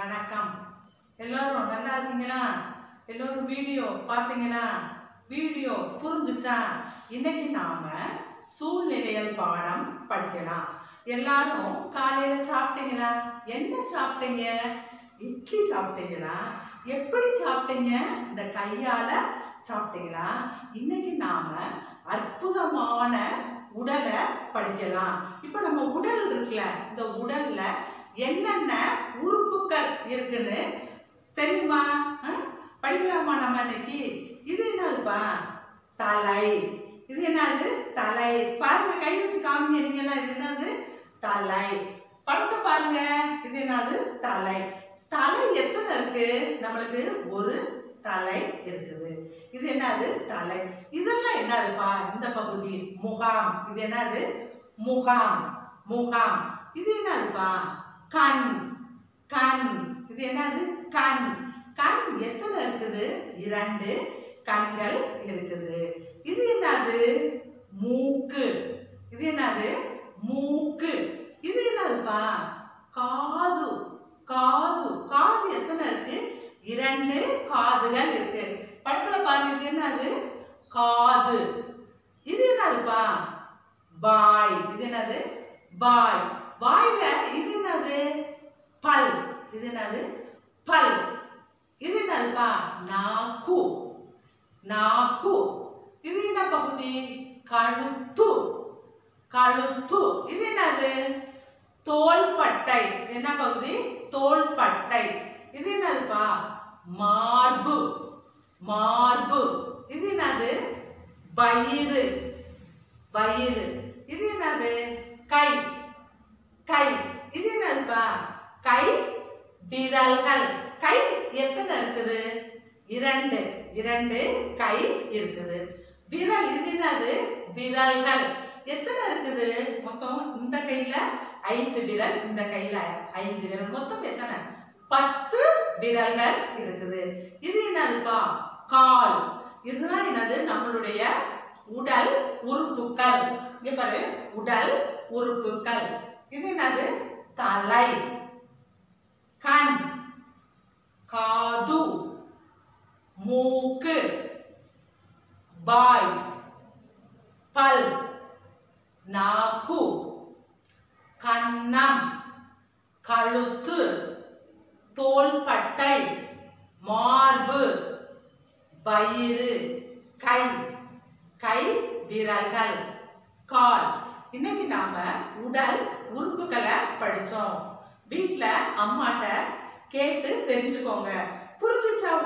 வணக்கம் எல்லாரும் நல்லா இருக்கீங்களா எல்லோரும் வீடியோ பார்த்தீங்களா வீடியோ புரிஞ்சுச்சா இன்னைக்கு நாம சூழ்நிலையல் பாடம் படிக்கலாம் எல்லாரும் காலையில சாப்பிட்டீங்களா என்ன சாப்பிட்டீங்க இட்லி சாப்பிட்டீங்களா எப்படி சாப்பிட்டீங்க இந்த கையால சாப்பிட்டீங்களா இன்னைக்கு நாம அற்புதமான உடலை படிக்கலாம் இப்போ நம்ம உடல் இருக்குல்ல இந்த உடல்ல என்னென்ன உறுப்புகள் இருக்குன்னு தெரியுமா அஹ்? படிக்கலாமா நம்ம இன்னைக்கு இது என்னதுப்பா தலை இது என்னது தலை பாருங்க கை வச்சு காமிங்க நீங்கெல்லாம் இது என்னது தலை படத்தை பாருங்க இது என்னது தலை தலை எத்தனை இருக்கு நம்மளுக்கு ஒரு தலை இருக்குது இது என்னது தலை இதெல்லாம் என்னதுப்பா இந்த பகுதி முகாம் இது என்னது முகாம் முகாம் இது என்னதுப்பா கண் கண் இது என்னது கண் கண் எத்தனை இருக்குது இரண்டு கண்கள் இருக்குது இது என்னது மூக்கு இது என்னது மூக்கு இது என்னதுப்பா காது காது காது எத்தனை இருக்கு இரண்டு காதுகள் இருக்கு படத்துல பாருங்க இது என்னது காது இது என்னதுப்பா வாய் இது என்னது வாய் வாயில இது என்னது பல் இது என்னது பல் இது என்னதுப்பா நாக்கு நாக்கு இது என்ன பகுதி கழுத்து கழுத்து இது என்னது தோள்பட்டை இது என்ன பகுதி தோள்பட்டை இது என்னதுப்பா மார்பு மார்பு இது என்னது வயிறு வயிறு இது என்னது கை கை இது என்னதுப்பா கை விரல்கள் கை எத்தனை இருக்குது இரண்டு இரண்டு கை இருக்குது விரல் இது என்னது விரல்கள் எத்தனை இருக்குது மொத்தம் இந்த கையில ஐந்து விரல் இந்த கையில ஐந்து விரல் மொத்தம் எத்தனை பத்து விரல்கள் இருக்குது இது என்னதுப்பா கால் இதுதான் என்னது நம்மளுடைய உடல் உறுப்புகள் இங்க பாரு உடல் உறுப்புகள் இது என்னது தலை கண் காது மூக்கு வாய் பல் நாக்கு கன்னம் கழுத்து தோள்பட்டை மார்பு வயிறு கை கை விரல்கள் கால் இன்னைக்கு நாம உடல் உறுப்புகளை படிச்சோம் வீட்ல அம்மாட்ட கேட்டு தெரிஞ்சுக்கோங்க புரிஞ்சுச்சா